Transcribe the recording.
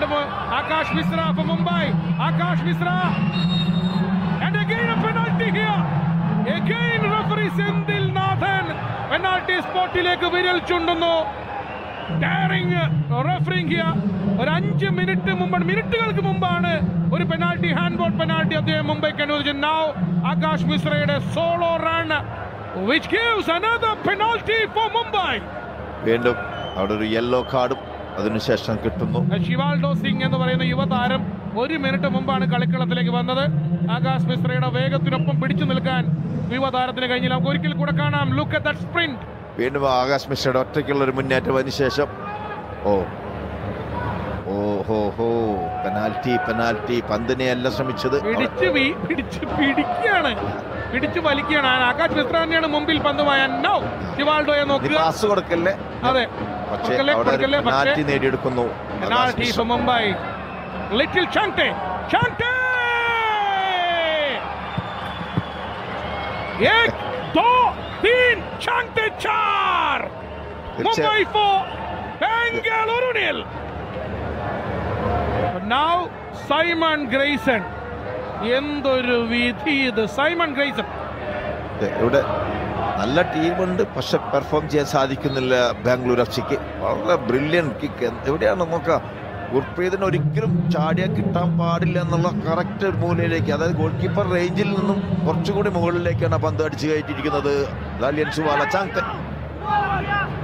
Akash Misra for Mumbai. Akash Misra. And again a penalty here. Again referee Sendil Nathan penalty സ്പോട്ടിലേക്ക് വിരൽ ചുണ്ടുന്നു daring referring here ഒരു അഞ്ച് minute മുമ്പാണ് മിനിറ്റുകൾക്ക് മുമ്പാണ് ഒരു penalty hand ball penalty അദ്ദേഹം മുംബൈക്ക് അനുവദിച്ചു നൗ ആകാശ് മിശ്രയുടെ solo run which gives another penalty for Mumbai വീണ്ടും അവിടെ ഒരു യെല്ലോ കാർഡും അതിനുശേഷം കിട്ടുന്നു ഷിവാൾഡോ സിംഗ് എന്ന് പറയുന്ന യുവതാരം ഒരു മിനിറ്റ് മുമ്പാണ് കളിക്കളത്തിലേക്ക് വന്നത് ആകാശ് മിശ്രയുടെ വേഗത്തിനൊപ്പം പിടിച്ചു നിൽക്കാൻ യുവതാരത്തിന് കഴിഞ്ഞില്ല നമുക്ക് ഒരിക്കൽ കൂടെ കാണാം ലുക്ക് അറ്റ് ദാറ്റ് സ്പ്രിന്റ് വീണ്ടും ആകാശ് മിശ്രയുടെ ഒറ്റയ്ക്കുള്ള ഒരു മുന്നേറ്റം അതിനുശേഷം ഓ ഓ ഹോ ഹോ പെനാൽറ്റി പെനാൽറ്റി പന്തിനെ അല്ല ശ്രമിച്ചത് അവിടെ പിടിച്ച് വീ- പിടിച്ച് പിടിക്കുകയാണ് പിടിച്ച് വലിക്കുകയാണ് ആ ആകാശ് മിശ്ര തന്നെയാണ് മുമ്പിൽ പന്തുമായ നോ ഷിവാൾഡോയെ നീ നോക്കുക പാസ് കൊടുക്കല്ലേ അതെ പക്ഷേ കൊടുക്കല്ലേ, അവിടെ ഒരു കൊടുക്കല്ലേ, പക്ഷേ പെനാൽറ്റി നേടിയെടുക്കുന്നു Akash penalty Mishra. For Mumbai little Changte Changte एक दो तीन ചാങ്ടെ चार Mumbai four Bengaluru nil now Simon Grayson എന്തൊരു വിധി ഇത് സൈമൺ ഗ്രേസൺ അതെ, ഇവിടെ നല്ല ടീമുണ്ട് പക്ഷെ പെർഫോം ചെയ്യാൻ സാധിക്കുന്നില്ല ബാംഗ്ലൂർ എഫ് സിക്ക് വളരെ ബ്രില്യൻ കിക്ക് എവിടെയാണ് നോക്കാം ഗുർപ്രീതിന് ഒരിക്കലും ചാടിയാൽ കിട്ടാൻ പാടില്ല എന്നുള്ള കറക്റ്റ് മൂലയിലേക്ക് അതായത് ഗോൾ കീപ്പർ റേഞ്ചിൽ നിന്നും കുറച്ചുകൂടി മുകളിലേക്കാണ് ആ പന്ത് അടിച്ചു കയറ്റിയിരിക്കുന്നത് ലാലിയൻ സുവാല ചാങ്തെ